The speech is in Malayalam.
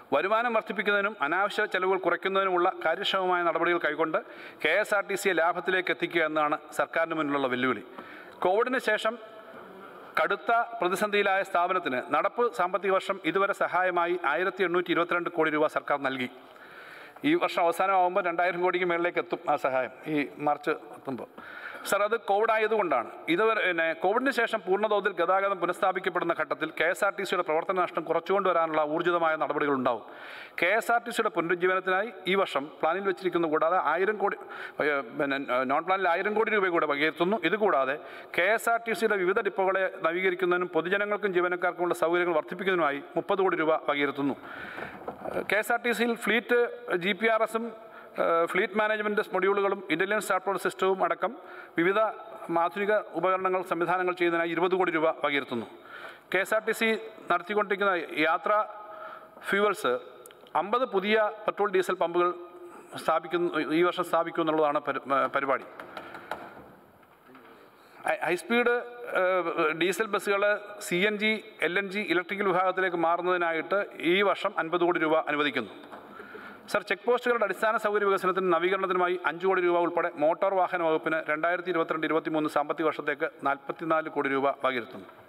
വരുമാനം വർദ്ധിപ്പിക്കുന്നതിനും അനാവശ്യ ചെലവുകൾ കുറയ്ക്കുന്നതിനുമുള്ള കാര്യക്ഷമമായ നടപടികൾ കൈക്കൊണ്ട് കെ എസ് ആർ ടി സിയെ ലാഭത്തിലേക്ക് എത്തിക്കുക എന്നതാണ് സർക്കാരിന് മുന്നിലുള്ള വെല്ലുവിളി കോവിഡിന് ശേഷം കടുത്ത പ്രതിസന്ധിയിലായ സ്ഥാപനത്തിന് നടപ്പ് സാമ്പത്തിക വർഷം ഇതുവരെ സഹായമായി ആയിരത്തി എണ്ണൂറ്റി ഇരുപത്തിരണ്ട് കോടി രൂപ സർക്കാർ നൽകി ഈ വർഷം അവസാനമാകുമ്പോൾ രണ്ടായിരം കോടിക്ക് മേളിലേക്ക് എത്തും ആ സഹായം ഈ മാർച്ച് എത്തുമ്പോൾ സാർ അത് കോവിഡ് ആയതുകൊണ്ടാണ് ഇതുവരെ പിന്നെ കോവിഡിന് ശേഷം പൂർണ്ണതോതിൽ ഗതാഗതം പുനഃസ്ഥാപിക്കപ്പെടുന്ന ഘട്ടത്തിൽ കെ എസ് ആർ ടി സിയുടെ പ്രവർത്തന നഷ്ടം കുറച്ചുകൊണ്ടുവരാനുള്ള ഊർജിതമായ നടപടികൾ ഉണ്ടാവും കെ എസ് ആർ ടി സിയുടെ പുനരുജ്ജീവനത്തിനായി ഈ വർഷം പ്ലാനിൽ വെച്ചിരിക്കുന്ന കൂടാതെ ആയിരം കോടി ഏഹ്, പിന്നെ നോൺ പ്ലാനിൽ ആയിരം കോടി രൂപ കൂടെ വകയിരുത്തുന്നു ഇതുകൂടാതെ കെ എസ് ആർ ടി സിയുടെ വിവിധ ഡിപ്പോകളെ നവീകരിക്കുന്നതിനും പൊതുജനങ്ങൾക്കും ജീവനക്കാർക്കുമുള്ള സൗകര്യങ്ങൾ വർദ്ധിപ്പിക്കുന്നതിനുമായി മുപ്പത് കോടി രൂപ വകയിരുത്തുന്നു കെ എസ് ആർ ടി സിയിൽ ഫ്ലീറ്റ് ജി പി ആർ എസും ഫ്ലീറ്റ് മാനേജ്മെൻറ്റ് മൊഡ്യൂളുകളും ഇൻ്റലിജൻസ് ചാർട്ടോഡ് സിസ്റ്റവും അടക്കം വിവിധ ആധുനിക ഉപകരണങ്ങൾ സംവിധാനങ്ങൾ ചെയ്യുന്നതിനായി ഇരുപത് കോടി രൂപ വകയിരുത്തുന്നു K S R T C നടത്തിക്കൊണ്ടിരിക്കുന്ന യാത്രാ ഫ്യൂവൽസ് അമ്പത് പുതിയ പെട്രോൾ ഡീസൽ പമ്പുകൾ സ്ഥാപിക്കുന്നു ഈ വർഷം സ്ഥാപിക്കും എന്നുള്ളതാണ് പരി- പരിപാടി ഹൈ- ഹൈസ്പീഡ് ഏഹ്, ഡീസൽ ബസ്സുകൾ C N G L N G electrical വിഭാഗത്തിലേക്ക് മാറുന്നതിനായിട്ട് ഈ വർഷം അൻപത് കോടി രൂപ അനുവദിക്കുന്നു സർ ചെക്ക് പോസ്റ്റുകളുടെ അടിസ്ഥാന സൗകര്യ വികസനത്തിനും നവീകരണത്തിനുമായി അഞ്ച് കോടി രൂപ ഉൾപ്പെടെ മോട്ടോർ വാഹന വകുപ്പിന് രണ്ടായിരത്തി ഇരുപത്തിരണ്ട് ഇരുപത്തി മൂന്ന് സാമ്പത്തിക വർഷത്തേക്ക് നാൽപ്പത്തിനാല് കോടി രൂപ വകയിരുത്തുന്നു